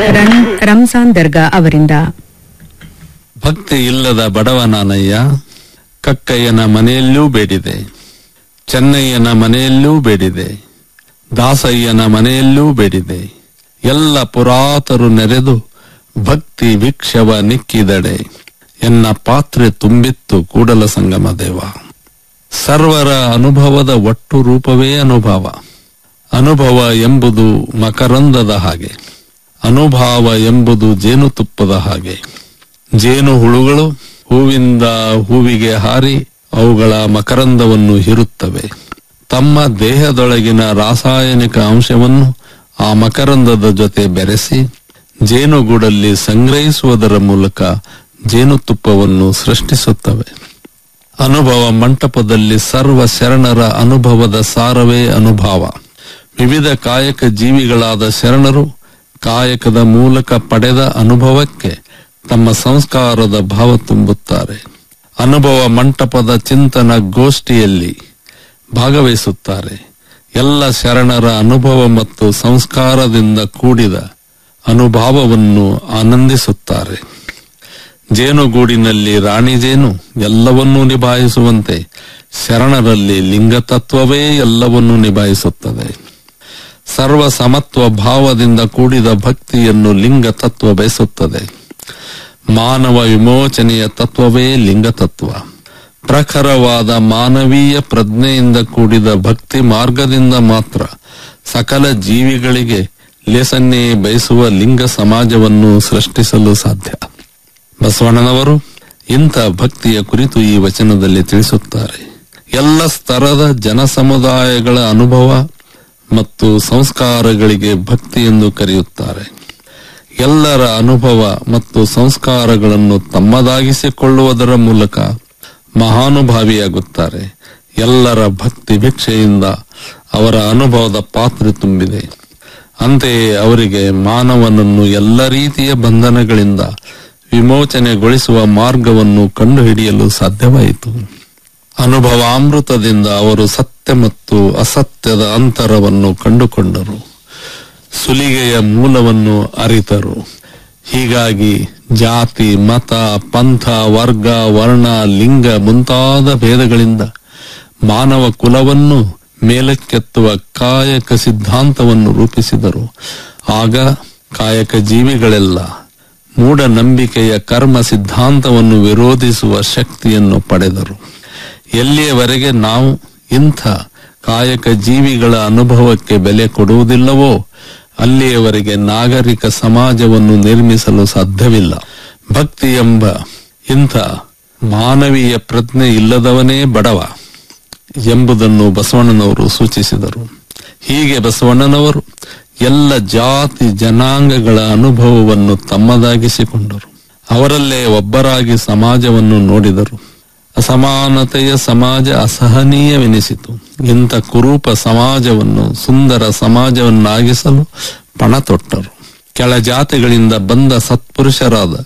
run- Ramzan ದರ್ಗಾ ಅವರಿಂದ ಭಕ್ತಿ ಇಲ್ಲದ ಬಡವನಾನಯ್ಯ ಕಕ್ಕಯ್ಯನ ಮನೆಯಲ್ಲೂ ಬೇಡಿದೆ ಚೆನ್ನಯ್ಯನ ಮನೆಯಲ್ಲೂ ಬೇಡಿದೆ ದಾಸಯ್ಯನ ಮನೆಯಲ್ಲೂ ಬೇಡಿದೆ ಎಲ್ಲ ಪುರಾತರು ನೆರೆದು ಭಕ್ತಿ ಭಿಕ್ಷವ ನಿಕ್ಕಿದಡೆ ಎನ್ನ ಪಾತ್ರೆ ತುಂಬಿತ್ತು ಕೂಡಲ ಸಂಗಮ ದೇವ ಸರ್ವರ ಅನುಭವದ ಒಟ್ಟು ರೂಪವೇ ಅನುಭವ ಅನುಭವ ಎಂಬುದು ಮಕರಂದದ ಹಾಗೆ ಅನುಭಾವ ಎಂಬುದು ಜೇನುತುಪ್ಪದ ಹಾಗೆ ಜೇನು ಹುಳುಗಳು ಹೂವಿಂದ ಹೂವಿಗೆ ಹಾರಿ ಅವುಗಳ ಮಕರಂದವನ್ನು ಹೀರುತ್ತವೆ ತಮ್ಮ ದೇಹದೊಳಗಿನ ರಾಸಾಯನಿಕ ಅಂಶವನ್ನು ಆ ಮಕರಂದದ ಜೊತೆ ಬೆರೆಸಿ ಜೇನುಗೂಡಲ್ಲಿ ಸಂಗ್ರಹಿಸುವುದರ ಮೂಲಕ ಜೇನುತುಪ್ಪವನ್ನು ಸೃಷ್ಟಿಸುತ್ತವೆ ಅನುಭವ ಮಂಟಪದಲ್ಲಿ ಸರ್ವ ಶರಣರ ಅನುಭವದ ಸಾರವೇ ಅನುಭವ ವಿವಿಧ ಕಾಯಕ ಜೀವಿಗಳಾದ ಶರಣರು ಕಾಯಕದ ಮೂಲಕ ಪಡೆದ ಅನುಭವಕ್ಕೆ ತಮ್ಮ ಸಂಸ್ಕಾರದ ಭಾವ ತುಂಬುತ್ತಾರೆ ಅನುಭವ ಮಂಟಪದ ಚಿಂತನ ಗೋಷ್ಠಿಯಲ್ಲಿ ಭಾಗವಹಿಸುತ್ತಾರೆ ಎಲ್ಲ ಶರಣರ ಅನುಭವ ಮತ್ತು ಸಂಸ್ಕಾರದಿಂದ ಕೂಡಿದ ಅನುಭಾವವನ್ನು ಆನಂದಿಸುತ್ತಾರೆ ಜೇನುಗೂಡಿನಲ್ಲಿ ರಾಣಿ ಜೇನು ಎಲ್ಲವನ್ನೂ ನಿಭಾಯಿಸುವಂತೆ ಶರಣರಲ್ಲಿ ಲಿಂಗತತ್ವವೇ ಎಲ್ಲವನ್ನೂ ನಿಭಾಯಿಸುತ್ತದೆ ಸರ್ವ ಸಮತ್ವ ಭಾವದಿಂದ ಕೂಡಿದ ಭಕ್ತಿಯನ್ನು ಲಿಂಗ ತತ್ವ ಬಯಸುತ್ತದೆ ಮಾನವ ವಿಮೋಚನೆಯ ತತ್ವವೇ ಲಿಂಗ ತತ್ವ ಪ್ರಖರವಾದ ಮಾನವೀಯ ಪ್ರಜ್ಞೆಯಿಂದ ಕೂಡಿದ ಭಕ್ತಿ ಮಾರ್ಗದಿಂದ ಮಾತ್ರ ಸಕಲ ಜೀವಿಗಳಿಗೆ ಲೇಸನ್ನೇ ಬಯಸುವ ಲಿಂಗ ಸಮಾಜವನ್ನು ಸೃಷ್ಟಿಸಲು ಸಾಧ್ಯ ಬಸವಣ್ಣನವರು ಇಂಥ ಭಕ್ತಿಯ ಕುರಿತು ಈ ವಚನದಲ್ಲಿ ತಿಳಿಸುತ್ತಾರೆ ಎಲ್ಲ ಸ್ತರದ ಜನಸಮುದಾಯಗಳ ಅನುಭವ ಮತ್ತು ಸಂಸ್ಕಾರಗಳಿಗೆ ಭಕ್ತಿ ಎಂದು ಕರೆಯುತ್ತಾರೆ ಎಲ್ಲರ ಅನುಭವ ಮತ್ತು ಸಂಸ್ಕಾರಗಳನ್ನು ತಮ್ಮದಾಗಿಸಿಕೊಳ್ಳುವುದರ ಮೂಲಕ ಮಹಾನುಭಾವಿಯಾಗುತ್ತಾರೆ ಎಲ್ಲರ ಭಕ್ತಿ ಭಿಕ್ಷೆಯಿಂದ ಅವರ ಅನುಭವದ ಪಾತ್ರೆ ತುಂಬಿದೆ ಅಂತೆಯೇ ಅವರಿಗೆ ಮಾನವನನ್ನು ಎಲ್ಲ ರೀತಿಯ ಬಂಧನಗಳಿಂದ ವಿಮೋಚನೆಗೊಳಿಸುವ ಮಾರ್ಗವನ್ನು ಕಂಡುಹಿಡಿಯಲು ಸಾಧ್ಯವಾಯಿತು ಅನುಭವಾಮೃತದಿಂದ ಅವರು ಸತ್ಯ ಮತ್ತು ಅಸತ್ಯದ ಅಂತರವನ್ನು ಕಂಡುಕೊಂಡರು ಸುಲಿಗೆಯ ಮೂಲವನ್ನು ಅರಿತರು ಹೀಗಾಗಿ ಜಾತಿ ಮತ ಪಂಥ ವರ್ಗ ವರ್ಣ ಲಿಂಗ ಮುಂತಾದ ಭೇದಗಳಿಂದ ಮಾನವ ಕುಲವನ್ನು ಮೇಲಕ್ಕೆತ್ತುವ ಕಾಯಕ ಸಿದ್ಧಾಂತವನ್ನು ರೂಪಿಸಿದರು ಆಗ ಕಾಯಕ ಜೀವಿಗಳೆಲ್ಲ ಮೂಢನಂಬಿಕೆಯ ಕರ್ಮ ಸಿದ್ಧಾಂತವನ್ನು ವಿರೋಧಿಸುವ ಶಕ್ತಿಯನ್ನು ಪಡೆದರು ಎಲ್ಲಿಯವರೆಗೆ ನಾವು ಇಂಥ ಕಾಯಕ ಜೀವಿಗಳ ಅನುಭವಕ್ಕೆ ಬೆಲೆ ಕೊಡುವುದಿಲ್ಲವೋ ಅಲ್ಲಿಯವರೆಗೆ ನಾಗರಿಕ ಸಮಾಜವನ್ನು ನಿರ್ಮಿಸಲು ಸಾಧ್ಯವಿಲ್ಲ ಭಕ್ತಿ ಎಂಬ ಇಂಥ ಮಾನವೀಯ ಪ್ರಜ್ಞೆ ಇಲ್ಲದವನೇ ಬಡವ ಎಂಬುದನ್ನು ಬಸವಣ್ಣನವರು ಸೂಚಿಸಿದರು ಹೀಗೆ ಬಸವಣ್ಣನವರು ಎಲ್ಲ ಜಾತಿ ಜನಾಂಗಗಳ ಅನುಭವವನ್ನು ತಮ್ಮದಾಗಿಸಿಕೊಂಡರು ಅವರಲ್ಲೇ ಒಬ್ಬರಾಗಿ ಸಮಾಜವನ್ನು ನೋಡಿದರು ಅಸಮಾನತೆಯ ಸಮಾಜ ಅಸಹನೀಯವೆನಿಸಿತು ಇಂಥ ಕುರೂಪ ಸಮಾಜವನ್ನು ಸುಂದರ ಸಮಾಜವನ್ನಾಗಿಸಲು ಪಣ ತೊಟ್ಟರು ಕೆಳ ಜಾತಿಗಳಿಂದ ಬಂದ ಸತ್ಪುರುಷರಾದ